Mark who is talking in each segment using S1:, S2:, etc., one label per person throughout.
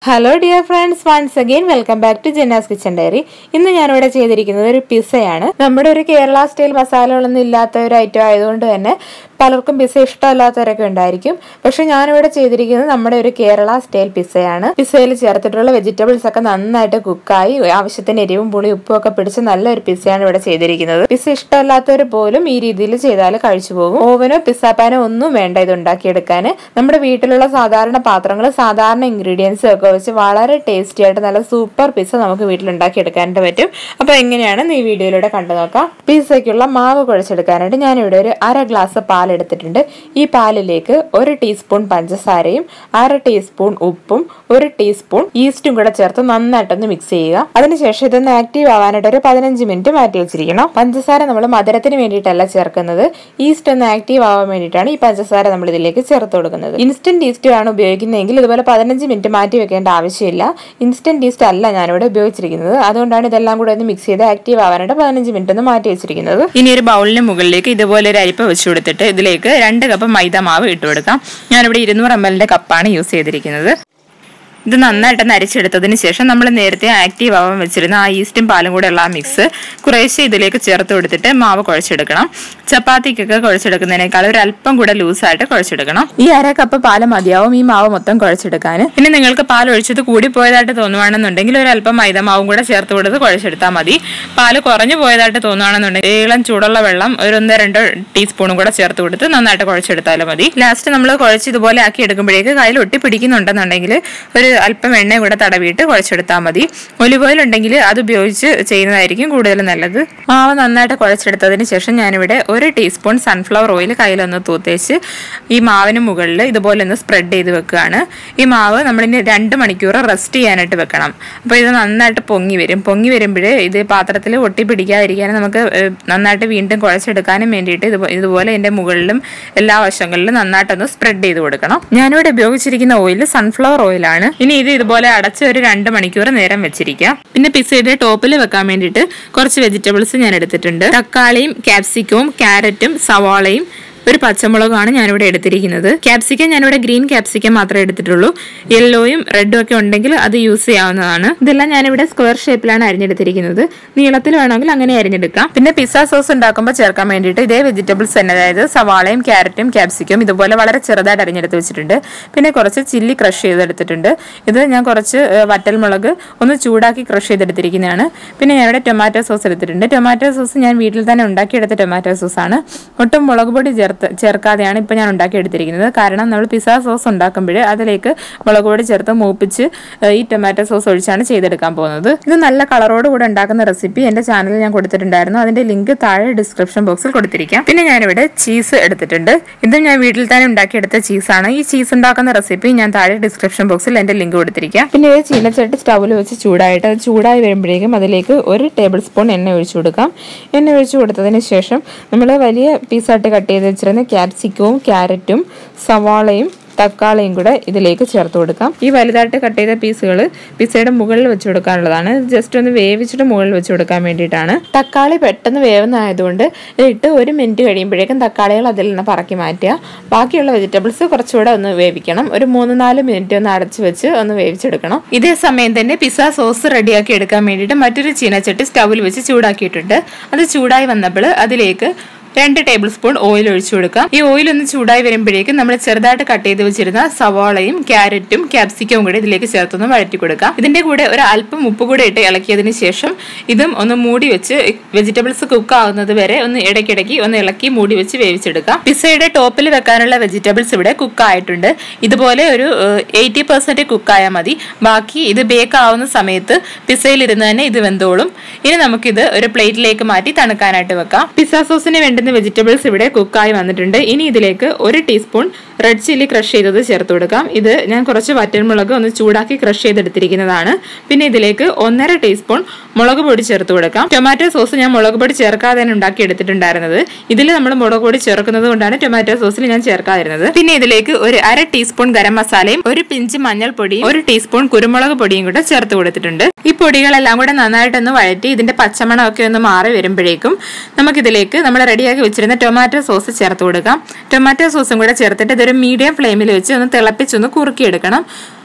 S1: hello dear friends once again welcome back to Jenna's kitchen diary ഇന്ന് ഞാനിവിടെ ചെയ്തിരിക്കുന്നത് ഒരു പിസയാണ് നമ്മുടെ ഒരു കേരള സ്റ്റൈൽ മസാലകളൊന്നും ഇല്ലാത്ത ഒരു ഐറ്റം ആയതുകൊണ്ട് തന്നെ പലർക്കും പിസ ഇഷ്ടമല്ലാത്തവരൊക്കെ ഉണ്ടായിരിക്കും പക്ഷെ ഞാനിവിടെ ചെയ്തിരിക്കുന്നത് നമ്മുടെ ഒരു കേരള സ്റ്റൈൽ പിസയാണ് പിസയിൽ ചേർത്തിട്ടുള്ള വെജിറ്റബിൾസ് ഒക്കെ നന്നായിട്ട് കുക്കായി ആവശ്യത്തിന് എരിവും പുളിയും ഉപ്പും ഒക്കെ പിടിച്ച് നല്ലൊരു പിസയാണ് ഇവിടെ ചെയ്തിരിക്കുന്നത് പിസ ഇഷ്ടമല്ലാത്തവർ പോലും ഈ രീതിയിൽ ചെയ്താൽ കഴിച്ചു പോകും ഓവനോ പിസ്സ പാനോ ഒന്നും വേണ്ട ഇത് ഉണ്ടാക്കിയെടുക്കാൻ നമ്മുടെ വീട്ടിലുള്ള സാധാരണ പാത്രങ്ങൾ സാധാരണ ഇൻഗ്രീഡിയൻസും ഒക്കെ വെച്ച് വളരെ ടേസ്റ്റി ആയിട്ട് നല്ല സൂപ്പർ പിസ്സ നമുക്ക് വീട്ടിൽ ഉണ്ടാക്കിയെടുക്കാനായിട്ട് പറ്റും അപ്പോൾ എങ്ങനെയാണെന്ന് ഈ വീഡിയോയിലൂടെ കണ്ടു നോക്കാം പിസ്സയ്ക്കുള്ള മാവ് കുഴച്ചെടുക്കാനായിട്ട് ഞാനിവിടെ ഒരു അര ഗ്ലാസ് പാൽ എടുത്തിട്ടുണ്ട് ഈ പാലിലേക്ക് ഒരു ടീസ്പൂൺ പഞ്ചസാരയും അര ടീസ്പൂൺ ഉപ്പും ഒരു ടീസ്പൂൺ ഈസ്റ്റും കൂടെ ചേർത്ത് നന്നായിട്ടൊന്ന് മിക്സ് ചെയ്യുക അതിനുശേഷം ഇതൊന്ന് ആക്റ്റീവ് ആവാനായിട്ട് ഒരു പതിനഞ്ച് മിനിറ്റ് മാറ്റി വെച്ചിരിക്കണം പഞ്ചസാര നമ്മൾ മധുരത്തിന് വേണ്ടിയിട്ടല്ല ചേർക്കുന്നത് ഈസ്റ്റ് ഒന്ന് ആക്റ്റീവ് ആവാൻ വേണ്ടിയിട്ടാണ് ഈ പഞ്ചസാര നമ്മൾ ഇതിലേക്ക് ചേർത്ത് കൊടുക്കുന്നത് ഇൻസ്റ്റന്റ് ഈസ്റ്റ് ആണ് ഉപയോഗിക്കുന്നതെങ്കിൽ ഇതുപോലെ പതിനഞ്ച് മിനിറ്റ് മാറ്റി വെക്കേണ്ട ആവശ്യമില്ല ഇൻസ്റ്റന്റ് ഈസ്റ്റ് അല്ല ഞാനിവിടെ ഉപയോഗിച്ചിരിക്കുന്നത് അതുകൊണ്ടാണ് ഇതെല്ലാം കൂടെ ഒന്ന് മിക്സ് ചെയ്ത് ആക്റ്റീവ് ആവാനായിട്ട് പതിനഞ്ച് മിനിറ്റ് ഒന്ന് മാറ്റി വെച്ചിരിക്കുന്നത്
S2: ഇനി ഒരു ബൗളിന് മുകളിലേക്ക് ഇതുപോലെ ഒരു അരിപ്പ വെച്ച് കൊടുത്തിട്ട് ഇതിലേക്ക് രണ്ട് കപ്പ് മൈദ മാവ് ഇട്ട് കൊടുക്കാം ഞാനിവിടെ ഇരുന്നൂറ് എം എല്ലിന്റെ കപ്പാണ് യൂസ് ചെയ്തിരിക്കുന്നത് ഇത് നന്നായിട്ടൊന്ന് അരിച്ചെടുത്തതിന് ശേഷം നമ്മൾ നേരത്തെ ആക്റ്റീവ് ആവാൻ വെച്ചിരുന്ന ആ ഈസ്റ്റും പാലും കൂടെ ഉള്ള ആ മിക്സ് കുറേശ്ശെ ഇതിലേക്ക് ചേർത്ത് കൊടുത്തിട്ട് മാവ് കുഴച്ചെടുക്കണം ചപ്പാത്തിക്കൊക്കെ കുഴച്ചെടുക്കുന്നതിനേക്കാൾ ഒരു അല്പം കൂടെ ലൂസായിട്ട് കുഴച്ചെടുക്കണം ഈ അര കപ്പ് പാല് മതിയാവും ഈ മാവ് മൊത്തം കുഴച്ചെടുക്കാൻ പിന്നെ നിങ്ങൾക്ക് പാൽ ഒഴിച്ചത് കൂടി പോയതായിട്ട് തോന്നുവാണെന്നുണ്ടെങ്കിൽ ഒരു അല്പം മൈദ മാവും കൂടെ ചേർത്ത് കൊടുത്ത് കുഴച്ചെടുത്താൽ മതി പാല് കുറഞ്ഞു പോയതായിട്ട് തോന്നുവാണെന്നുണ്ടെങ്കിൽ ഇളം ചൂടുള്ള വെള്ളം ഒരു ഒന്നോ രണ്ടോ ടീസ്പൂണും കൂടെ ചേർത്ത് കൊടുത്ത് നന്നായിട്ട് കുഴച്ചെടുത്താലും മതി ലാസ്റ്റ് നമ്മൾ കുഴച്ച് ഇതുപോലെ ആക്കി എടുക്കുമ്പോഴേക്ക് കയ്യിൽ ഒട്ടി പിടിക്കുന്നുണ്ടെന്നുണ്ടെങ്കിൽ ഒരു അല്പം എണ്ണ കൂടെ തടവിയിട്ട് കുഴച്ചെടുത്താൽ മതി ഒലിവ് ഓയിൽ ഉണ്ടെങ്കിൽ അത് ഉപയോഗിച്ച് ചെയ്യുന്നതായിരിക്കും കൂടുതൽ നല്ലത് മാവ് നന്നായിട്ട് കുഴച്ചെടുത്തതിന് ശേഷം ഞാനിവിടെ ഒരു ടീസ്പൂൺ സൺഫ്ലവർ ഓയിൽ കയ്യിലൊന്ന് തൂത്തേച്ച് ഈ മാവിന് മുകളിൽ ഇതുപോലെ ഒന്ന് സ്പ്രെഡ് ചെയ്ത് വെക്കുകയാണ് ഈ മാവ് നമ്മളിനി രണ്ട് മണിക്കൂർ റെസ്റ്റ് ചെയ്യാനായിട്ട് വെക്കണം അപ്പോൾ ഇത് നന്നായിട്ട് പൊങ്ങി വരും പൊങ്ങി വരുമ്പോഴേ ഇത് പാത്രത്തിൽ ഒട്ടി പിടിക്കാതിരിക്കാനും നമുക്ക് ഏഹ്, നന്നായിട്ട് വീണ്ടും കുഴച്ചെടുക്കാനും വേണ്ടിയിട്ട് ഇത് ഇതുപോലെ ഇതിൻ്റെ മുകളിലും എല്ലാ വശങ്ങളിലും നന്നായിട്ടൊന്ന് സ്പ്രെഡ് ചെയ്ത് കൊടുക്കണം ഞാനിവിടെ ഉപയോഗിച്ചിരിക്കുന്ന ഓയിൽ സൺഫ്ലവർ ഓയിലാണ് ഇനി ഇത് ഇതുപോലെ അടച്ച് ഒരു രണ്ട് മണിക്കൂർ നേരം വെച്ചിരിക്കാം പിന്നെ പിസയുടെ ടോപ്പിൽ വെക്കാൻ വേണ്ടിയിട്ട് കുറച്ച് വെജിറ്റബിൾസ് ഞാൻ എടുത്തിട്ടുണ്ട് തക്കാളിയും ക്യാപ്സിക്കവും ക്യാരറ്റും സവാളയും ഒരു പച്ചമുളകാണ് ഞാനിവിടെ എടുത്തിരിക്കുന്നത് ക്യാപ്സിക്കം ഞാനിവിടെ ഗ്രീൻ ക്യാപ്സിക്കം മാത്രമേ എടുത്തിട്ടുള്ളൂ യെല്ലോയും റെഡും ഒക്കെ ഉണ്ടെങ്കിൽ അത് യൂസ് ചെയ്യാവുന്നതാണ് ഇതെല്ലാം ഞാനിവിടെ സ്ക്വയർ ഷേപ്പിലാണ് അരിഞ്ഞെടുത്തിരിക്കുന്നത് നീളത്തിൽ വേണമെങ്കിൽ അങ്ങനെ അരിഞ്ഞെടുക്കാം പിന്നെ പിസ്സ സോസ് ഉണ്ടാക്കുമ്പോൾ ചേർക്കാൻ വേണ്ടിയിട്ട് ഇതേ വെജിറ്റബിൾസ് തന്നെ അതായത് സവാളയും ക്യാരറ്റും ക്യാപ്സിക്കും ഇതുപോലെ വളരെ ചെറുതായിട്ട് അരിഞ്ഞെടുത്ത് വെച്ചിട്ടുണ്ട് പിന്നെ കുറച്ച് ചില്ലി ക്രഷ് ചെയ്തെടുത്തിട്ടുണ്ട് ഇത് ഞാൻ കുറച്ച് ഏഹ്, വറ്റൽമുളക് ഒന്ന് ചൂടാക്കി ക്രഷ് ചെയ്തെടുത്തിരിക്കുന്നതാണ് പിന്നെ ഞാനിവിടെ ടൊമാറ്റോ സോസ് എടുത്തിട്ടുണ്ട് ടൊമാറ്റോ സോസ് ഞാൻ വീട്ടിൽ തന്നെ ഉണ്ടാക്കിയെടുത്ത ടൊമാറ്റോ സോസാണ് ഒട്ടും മുളക് പൊടി ചേർത്ത് ചേർക്കാതെയാണ് ഇപ്പോൾ ഞാൻ ഉണ്ടാക്കിയെടുത്തിരിക്കുന്നത് കാരണം നമ്മൾ പിസ്സ സോസ് ഉണ്ടാക്കുമ്പോൾ അതിലേക്ക് മുളക് പൊടി ചേർത്ത് മൂപ്പിച്ച് ഏഹ്, ഈ ടൊമാറ്റോ സോസ് ഒഴിച്ചാണ് ചെയ്തെടുക്കാൻ പോകുന്നത് ഇത് നല്ല കളറോട് കൂടെ ഉണ്ടാക്കുന്ന റെസിപ്പി എൻ്റെ ചാനലിൽ ഞാൻ കൊടുത്തിട്ടുണ്ടായിരുന്നു അതിൻ്റെ ലിങ്ക് താഴെ ഡിസ്ക്രിപ്ഷൻ ബോക്സിൽ കൊടുത്തിരിക്കാം പിന്നെ ഞാനിവിടെ ചീസ് എടുത്തിട്ടുണ്ട് ഇത് ഞാൻ വീട്ടിൽ തന്നെ ഉണ്ടാക്കിയെടുത്ത ചീസാണ് ഈ ചീസ് ഉണ്ടാക്കുന്ന റെസിപ്പി ഞാൻ താഴെ ഡിസ്ക്രിപ്ഷൻ ബോക്സിൽ എൻ്റെ ലിങ്ക് കൊടുത്തിരിക്കാം
S1: പിന്നെ ഇത് ചീനച്ചട്ടി സ്റ്റൗവിൽ വെച്ച് ചൂടായിട്ട് അത് ചൂടായി വരുമ്പോഴേക്കും അതിലേക്ക് ഒരു ടേബിൾ സ്പൂൺ എണ്ണ ഒഴിച്ചു കൊടുക്കാം എണ്ണ ഒഴിച്ചു കൊടുത്തതിന് ശേഷം നമ്മൾ വലിയ പീസായിട്ട് കട്ട് ചെയ്ത് വെച്ചിരുന്ന ക്യാപ്സിക്കവും ക്യാരറ്റും സവാളയും തക്കാളിയും കൂടെ ഇതിലേക്ക് ചേർത്ത് കൊടുക്കാം ഈ വലുതായിട്ട് കട്ട് ചെയ്ത പീസുകൾ പിസയുടെ മുകളിൽ വെച്ച് കൊടുക്കാനുള്ളതാണ് ജസ്റ്റ് ഒന്ന് വേവിച്ചിട്ട് മുകളിൽ വെച്ച് കൊടുക്കാൻ വേണ്ടിയിട്ടാണ് തക്കാളി പെട്ടെന്ന് വേവുന്നതായതുകൊണ്ട് ഇട്ട് ഒരു മിനിറ്റ് കഴിയുമ്പോഴേക്കും തക്കാളികൾ അതിൽ നിന്ന് പറക്കി മാറ്റുക ബാക്കിയുള്ള വെജിറ്റബിൾസ് കുറച്ചുകൂടെ ഒന്ന് വേവിക്കണം ഒരു മൂന്ന് നാല് മിനിറ്റ് ഒന്ന് അടച്ചു വെച്ച് ഒന്ന് വേവിച്ചെടുക്കണം
S2: ഇതേ സമയം തന്നെ പിസ്സ സോസ് റെഡിയാക്കി എടുക്കാൻ വേണ്ടിയിട്ട് മറ്റൊരു ചീനച്ചട്ടി സ്റ്റൗവിൽ വെച്ച് ചൂടാക്കിയിട്ടുണ്ട് അത് ചൂടായി വന്നപ്പോൾ അതിലേക്ക് രണ്ട് ടേബിൾ സ്പൂൺ ഓയിൽ ഒഴിച്ചു കൊടുക്കാം ഈ ഓയിൽ ഒന്ന് ചൂടായി വരുമ്പോഴേക്കും നമ്മൾ ചെറുതായിട്ട് കട്ട് ചെയ്ത് വെച്ചിരുന്ന സവാളയും ക്യാരറ്റും ക്യാപ്സിക്കവും കൂടെ ഇതിലേക്ക് ചേർത്തൊന്ന് വഴറ്റി കൊടുക്കാം ഇതിന്റെ കൂടെ ഒരു അല്പം ഉപ്പ് കൂടെ ഇട്ട് ഇളക്കിയതിന് ശേഷം ഇതും ഒന്ന് മൂടി വെച്ച് വെജിറ്റബിൾസ് കുക്ക് ആവുന്നത് വരെ ഒന്ന് ഇടയ്ക്കിടയ്ക്ക് ഒന്ന് ഇളക്കി മൂടി വെച്ച് വേവിച്ചെടുക്കാം പിസ്സയുടെ ടോപ്പിൽ വെക്കാനുള്ള വെജിറ്റബിൾസ് ഇവിടെ കുക്ക് ആയിട്ടുണ്ട് ഇതുപോലെ ഒരു എയ്റ്റി പെർസെന്റ് കുക്ക് ആയാൽ മതി ബാക്കി ഇത് ബേക്ക് ആവുന്ന സമയത്ത് പിസ്സയിൽ ഇരുന്ന് തന്നെ ഇത് വെന്തോളും ഇനി നമുക്കിത് ഒരു പ്ലേറ്റിലേക്ക് മാറ്റി തണുക്കാനായിട്ട് വെക്കാം പിസ്സ സോസിന് വേണ്ടുന്ന വെജിറ്റബിൾസ് ഇവിടെ കുക്കായി വന്നിട്ടുണ്ട് ഇനി ഇതിലേക്ക് ഒരു ടീസ്പൂൺ റെഡ് ചില്ലി ക്രഷ് ചെയ്തത് ചേർത്ത് കൊടുക്കാം ഇത് ഞാൻ കുറച്ച് വറ്റൽമുളക് ഒന്ന് ചൂടാക്കി ക്രഷ് ചെയ്തെടുത്തിരിക്കുന്നതാണ് പിന്നെ ഇതിലേക്ക് ഒന്നര ടീസ്പൂൺ മുളക് പൊടി ചേർത്ത് കൊടുക്കാം ടൊമാറ്റോ സോസ് ഞാൻ മുളക് പൊടി ചേർക്കാതെയാണ് ഉണ്ടാക്കി എടുത്തിട്ടുണ്ടായിരുന്നത് ഇതിൽ നമ്മൾ മുളക് പൊടി ചേർക്കുന്നത് കൊണ്ടാണ് ടൊമാറ്റോ സോസിൽ ഞാൻ ചേർക്കാതിരുന്നത് പിന്നെ ഇതിലേക്ക് ഒരു അര ടീസ്പൂൺ ഗരം മസാലയും ഒരു പിഞ്ച് മഞ്ഞൾപ്പൊടിയും ഒരു ടീസ്പൂൺ കുരുമുളക് പൊടിയും കൂടെ ചേർത്ത് കൊടുത്തിട്ടുണ്ട് ഈ പൊടികളെല്ലാം കൂടെ നന്നായിട്ടൊന്ന് വഴറ്റി ഇതിന്റെ പച്ചമണമൊക്കെ ഒന്ന് മാറി വരുമ്പോഴേക്കും നമുക്കിതിലേക്ക് നമ്മൾ റെഡിയാക്കി വെച്ചിരുന്ന ടൊമാറ്റോ സോസ് ചേർത്ത് കൊടുക്കാം ടൊമാറ്റോ സോസും കൂടെ ചേർത്തിട്ട് ഇതൊരു മീഡിയം ഫ്ലെയിമിൽ വെച്ച് ഒന്ന് തിളപ്പിച്ചൊന്ന് കുറുക്കിയെടുക്കണം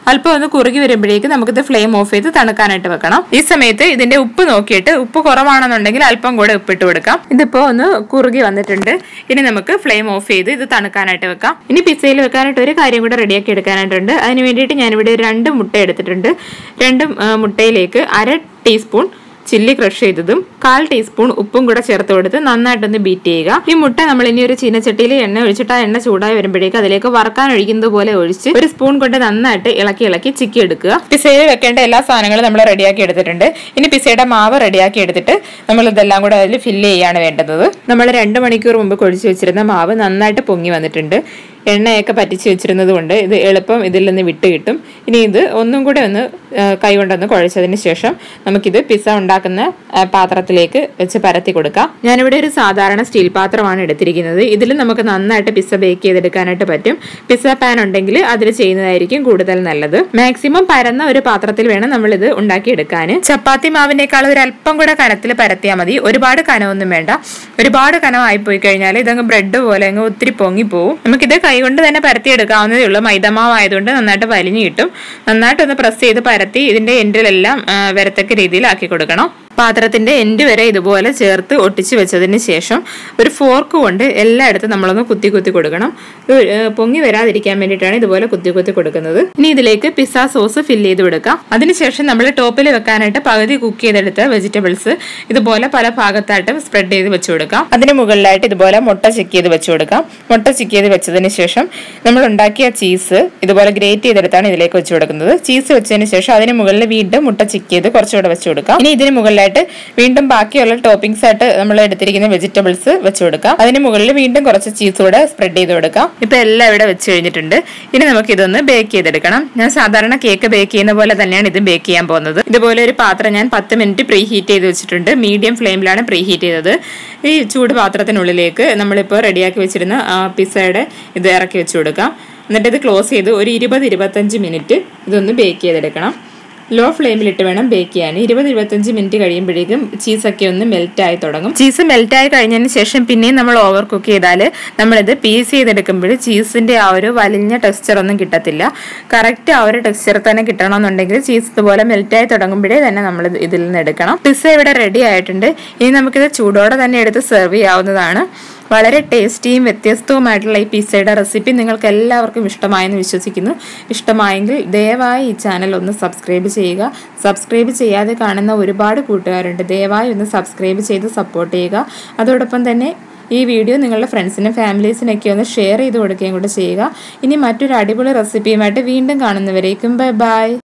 S2: അല്പം ഒന്ന് കുറുകി വരുമ്പോഴേക്ക് നമുക്കിത് ഫ്ലെയിം ഓഫ് ചെയ്ത് തണുക്കാനായിട്ട് വെക്കണം ഈ സമയത്ത് ഇതിന്റെ ഉപ്പ് നോക്കിയിട്ട് ഉപ്പ് കുറവാണെന്നുണ്ടെങ്കിൽ അല്പം കൂടെ ഉപ്പിട്ട് കൊടുക്കാം ഇതിപ്പോ ഒന്ന് കുറുകി വന്നിട്ടുണ്ട് ഇനി നമുക്ക് ഫ്ലെയിം ഓഫ് ചെയ്ത് ഇത് തണുക്കാനായിട്ട് വെക്കാം ഇനി പിസയിൽ വെക്കാനായിട്ട് ഒരു കാര്യം കൂടെ റെഡിയാക്കി എടുക്കാനായിട്ടുണ്ട് അതിന് വേണ്ടിയിട്ട് ഞാനിവിടെ രണ്ട് മുട്ട എടുത്തിട്ടുണ്ട് രണ്ട് ആ, മുട്ടയിലേക്ക് അര ടീസ്പൂൺ ചില്ലി ക്രഷ് ചെയ്തതും കാൽ ടീസ്പൂൺ ഉപ്പും കൂടെ ചേർത്ത് കൊടുത്ത് നന്നായിട്ടൊന്ന് ബീറ്റ് ചെയ്യുക ഈ മുട്ട നമ്മൾ ഇനി ഒരു ചീനച്ചട്ടിയിൽ എണ്ണ ഒഴിച്ചിട്ട് ആ എണ്ണ ചൂടായി വരുമ്പോഴേക്ക് അതിലേക്ക് വറക്കാൻ ഒഴിക്കുന്നത് പോലെ ഒഴിച്ച് ഒരു സ്പൂൺ കൊണ്ട് നന്നായിട്ട് ഇളക്കി ഇളക്കി ചിക്കി എടുക്കുക പിസയിൽ വെക്കേണ്ട എല്ലാ സാധനങ്ങളും നമ്മൾ റെഡിയാക്കി എടുത്തിട്ടുണ്ട് ഇനി പിസയുടെ മാവ് റെഡിയാക്കി എടുത്തിട്ട് നമ്മൾ ഇതെല്ലാം കൂടെ അതിൽ ഫില്ല് ചെയ്യാണ് വേണ്ടത് നമ്മൾ രണ്ട് മണിക്കൂർ മുമ്പ് കൊഴിച്ച് വെച്ചിരുന്ന മാവ് നന്നായിട്ട് പൊങ്ങി വന്നിട്ടുണ്ട് എണ്ണയൊക്കെ പറ്റിച്ച് വെച്ചിരുന്നത് കൊണ്ട് ഇത് എളുപ്പം ഇതിൽ നിന്ന് വിട്ട് കിട്ടും ഇനി ഇത് ഒന്നും കൂടെ ഒന്ന് ആ, കൈ കൊണ്ടൊന്ന് കുഴച്ചതിന് ശേഷം നമുക്കിത് പിസ്സ ഉണ്ടാക്കുന്ന ആ, പാത്രത്തിലേക്ക് വെച്ച് പരത്തി കൊടുക്കാം ഞാനിവിടെ ഒരു സാധാരണ സ്റ്റീൽ പാത്രമാണ് എടുത്തിരിക്കുന്നത് ഇതിൽ നമുക്ക് നന്നായിട്ട് പിസ്സ ബേക്ക് ചെയ്തെടുക്കാനായിട്ട് പറ്റും പിസ്സ പാൻ ഉണ്ടെങ്കിൽ അതിൽ ചെയ്യുന്നതായിരിക്കും കൂടുതൽ നല്ലത് മാക്സിമം പരന്ന ഒരു പാത്രത്തിൽ വേണം നമ്മൾ ഇത് ഉണ്ടാക്കിയെടുക്കാൻ ചപ്പാത്തി മാവിനേക്കാൾ ഒരു അല്പം കൂടെ കനത്തിൽ പരത്തിയാൽ മതി ഒരുപാട് കനമൊന്നും വേണ്ട ഒരുപാട് കനമായി പോയി കഴിഞ്ഞാൽ ഇതങ്ങ് ബ്രെഡ് പോലെ അങ്ങ് ഒത്തിരി പൊങ്ങിപ്പോവും നമുക്കിത് കൈകൊണ്ട് തന്നെ പരത്തിയെടുക്കാവുന്നതേ ഉള്ളൂ മൈദമാവ് ആയതുകൊണ്ട് നന്നായിട്ട് വലിഞ്ഞു കിട്ടും നന്നായിട്ടൊന്ന് പ്രസ് ചെയ്ത് പരത്തി ഇതിന്റെ എൻഡിലെല്ലാം ആ, വരത്തക്ക രീതിയിലാക്കി കൊടുക്കണം പാത്രത്തിന്റെ എൻഡ് വരെ ഇതുപോലെ ചേർത്ത് ഒട്ടിച്ച് വെച്ചതിന് ശേഷം ഒരു ഫോർക്ക് കൊണ്ട് എല്ലായിടത്തും നമ്മളൊന്ന് കുത്തി കുത്തി കൊടുക്കണം ഇത് ഏഹ് പൊങ്ങി വരാതിരിക്കാൻ വേണ്ടിയിട്ടാണ് ഇതുപോലെ കുത്തി കുത്തി കൊടുക്കുന്നത് ഇനി ഇതിലേക്ക് പിസ്സ സോസ് ഫില്ല് ചെയ്ത് കൊടുക്കാം അതിനുശേഷം നമ്മൾ ടോപ്പിൽ വെക്കാനായിട്ട് പകുതി കുക്ക് ചെയ്തെടുത്ത വെജിറ്റബിൾസ് ഇതുപോലെ പല ഭാഗത്തായിട്ട് സ്പ്രെഡ് ചെയ്ത് വെച്ച് കൊടുക്കാം അതിന് മുകളിലായിട്ട് ഇതുപോലെ മുട്ട ചെക്ക് ചെയ്ത് വെച്ച് കൊടുക്കാം മുട്ട ചെക്ക് ചെയ്ത് വെച്ചതിന് ശേഷം നമ്മൾ ഉണ്ടാക്കിയ ചീസ് ഇതുപോലെ ഗ്രേറ്റ് ചെയ്തെടുത്താണ് ഇതിലേക്ക് വെച്ച് കൊടുക്കുന്നത് ചീസ് വെച്ചതിന് ശേഷം അതിന് മുകളിൽ വീണ്ടും മുട്ട ചെക്ക് ചെയ്ത് കുറച്ചുകൂടെ വെച്ച് കൊടുക്കാം ഇനി ഇതിന് മുകളിലായിട്ട് വീണ്ടും ബാക്കിയുള്ള ടോപ്പിംഗ്സ് ആയിട്ട് നമ്മൾ എടുത്തിരിക്കുന്ന വെജിറ്റബിൾസ് വെച്ച് കൊടുക്കാം അതിന് മുകളിൽ വീണ്ടും കുറച്ച് ചീസ് കൂടെ സ്പ്രെഡ് ചെയ്ത് കൊടുക്കാം ഇപ്പൊ എല്ലാം ഇവിടെ വെച്ച് കഴിഞ്ഞിട്ടുണ്ട് ഇനി നമുക്ക് ഇതൊന്ന് ബേക്ക് ചെയ്തെടുക്കണം ഞാൻ സാധാരണ കേക്ക് ബേക്ക് ചെയ്യുന്ന പോലെ തന്നെയാണ് ഇത് ബേക്ക് ചെയ്യാൻ പോകുന്നത് ഇതുപോലെ ഒരു പാത്രം ഞാൻ പത്ത് മിനിറ്റ് പ്രീ ഹീറ്റ് ചെയ്ത് വെച്ചിട്ടുണ്ട് മീഡിയം ഫ്ലെയിമിലാണ് പ്രീ ഹീറ്റ് ചെയ്തത് ഈ ചൂട് പാത്രത്തിനുള്ളിലേക്ക് നമ്മളിപ്പോൾ റെഡിയാക്കി വെച്ചിരുന്ന ആ, പിസ്സയുടെ ഇത് ഇറക്കി വെച്ച് കൊടുക്കാം എന്നിട്ട് ഇത് ക്ലോസ് ചെയ്ത് ഒരു ഇരുപത് ഇരുപത്തഞ്ച് മിനിറ്റ് ഇതൊന്ന് ബേക്ക് ചെയ്തെടുക്കണം ലോ ഫ്ലെയിമിലിട്ട് വേണം ബേക്ക് ചെയ്യാൻ ഇരുപത് ഇരുപത്തഞ്ച് മിനിറ്റ് കഴിയുമ്പോഴേക്കും ചീസൊക്കെ ഒന്ന് മെൽറ്റ് ആയി തുടങ്ങും ചീസ് മെൽറ്റ് ആയി കഴിഞ്ഞതിന് ശേഷം പിന്നെയും നമ്മൾ ഓവർ കുക്ക് ചെയ്താൽ നമ്മളിത് പീസ് ചെയ്തെടുക്കുമ്പോൾ ചീസിന്റെ ആ ഒരു വലിഞ്ഞ ടെക്സ്ചർ ഒന്നും കിട്ടത്തില്ല കറക്റ്റ് ആ ഒരു ടെക്സ്ചർ തന്നെ കിട്ടണമെന്നുണ്ടെങ്കിൽ ചീസ് ഇതുപോലെ മെൽറ്റ് ആയി തുടങ്ങുമ്പോഴേ തന്നെ നമ്മൾ ഇതിൽ നിന്ന് എടുക്കണം പിസ്സ ഇവിടെ റെഡി ആയിട്ടുണ്ട് ഇനി നമുക്കിത് ചൂടോടെ തന്നെ എടുത്ത് സെർവ് ചെയ്യാവുന്നതാണ് വളരെ ടേസ്റ്റിയും വ്യത്യസ്തവുമായിട്ടുള്ള ഈ പിസ്സയുടെ റെസിപ്പി നിങ്ങൾക്ക് എല്ലാവർക്കും ഇഷ്ടമായെന്ന് വിശ്വസിക്കുന്നു ഇഷ്ടമായെങ്കിൽ ദയവായി ഈ ചാനൽ ഒന്ന് സബ്സ്ക്രൈബ് ചെയ്യുക സബ്സ്ക്രൈബ് ചെയ്യാതെ കാണുന്ന ഒരുപാട് കൂട്ടുകാരുണ്ട് ദയവായി ഒന്ന് സബ്സ്ക്രൈബ് ചെയ്ത് സപ്പോർട്ട് ചെയ്യുക അതോടൊപ്പം തന്നെ ഈ വീഡിയോ നിങ്ങളുടെ ഫ്രണ്ട്സിനും ഫാമിലീസിനൊക്കെ ഒന്ന് ഷെയർ ചെയ്ത് കൊടുക്കുകയും കൂടെ ചെയ്യുക ഇനി മറ്റൊരു അടിപൊളി റെസിപ്പിയുമായിട്ട് വീണ്ടും കാണുന്നവരേക്കും ബൈ ബൈ